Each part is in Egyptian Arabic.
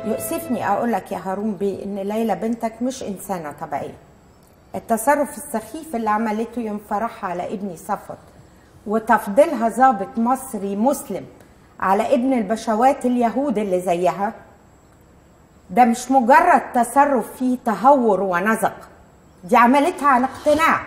يؤسفني اقول لك يا هارون بيه ان ليلى بنتك مش انسانه طبيعيه التصرف السخيف اللي عملته يوم فرحها على ابني صفوت وتفضيلها ضابط مصري مسلم على ابن البشوات اليهود اللي زيها ده مش مجرد تصرف فيه تهور ونزق دي عملتها على اقتناع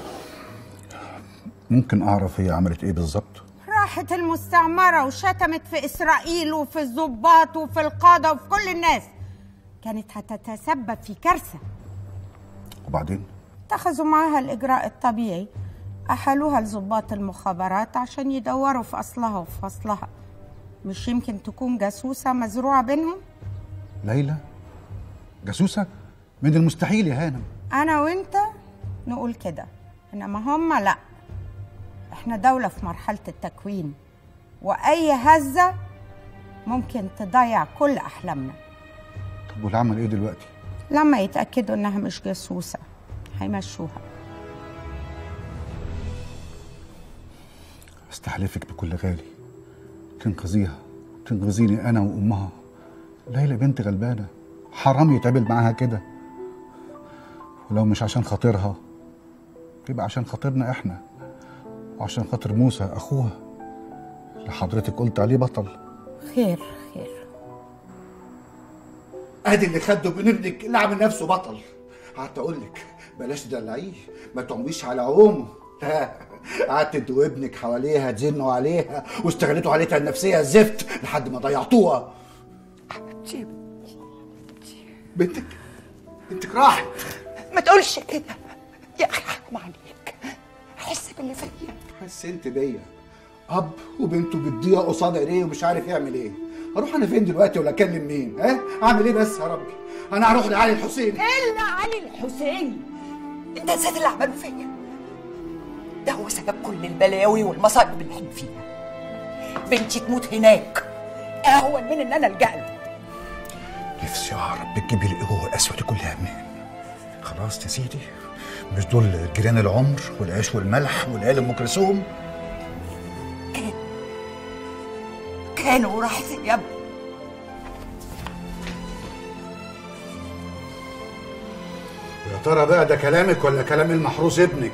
ممكن اعرف هي عملت ايه بالظبط راحت المستعمرة وشتمت في إسرائيل وفي الضباط وفي القادة وفي كل الناس كانت هتتسبب في كارثة وبعدين اتخذوا معاها الإجراء الطبيعي أحالوها لضباط المخابرات عشان يدوروا في أصلها وفي فصلها مش يمكن تكون جاسوسة مزروعة بينهم ليلى جاسوسه من المستحيل يا هانم أنا وأنت نقول كده إنما هما لأ إحنا دولة في مرحلة التكوين وأي هزة ممكن تضيع كل أحلامنا طب والعمل ايه دلوقتي لما يتأكدوا إنها مش جاسوسة هيمشوها استحلفك بكل غالي تنقذيها تنقذيني انا وامها ليلى بنت غلبانه حرام يتعمل معاها كده ولو مش عشان خاطرها يبقى عشان خاطرنا احنا وعشان خاطر موسى اخوها اللي حضرتك قلت عليه بطل خير خير ادي اللي خده من ابنك اللي عامل نفسه بطل قعدت اقول لك بلاش تدلعيه ما تعميش على عومه لا قعدت انت وابنك حواليها تزنوا عليها واستغلتوا عليها النفسيه الزفت لحد ما ضيعتوها حبيبتي بنتك بنتك راحت ما تقولش كده يا اخي حرام عليك حس باللي فيا حس انت بيا اب وبنته بتضيع قصاد عينيه ومش عارف يعمل ايه اروح انا فين دلوقتي ولا اكلم مين ها اعمل ايه بس يا ربي انا هروح لعلي الحسين الا علي الحسين انت نسيت اللي عمله فيا ده هو سبب كل البلاوي والمصايب اللي احنا فيها بنتي تموت هناك اهون من ان انا الجا له نفسي اعرف بتجيبي القوه الاسود دي كلها منين خلاص يا سيدي مش دول جيران العمر والعيش والملح والعيال ام كلثوم كان كانوا وراحت يا ابني يا ترى بقى ده كلامك ولا كلام المحروس ابنك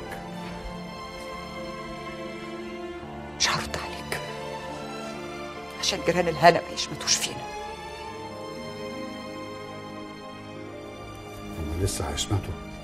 مش هرد عليك عشان جيران الهنا ما يشمتوش فينا هم لسه هيشمتوا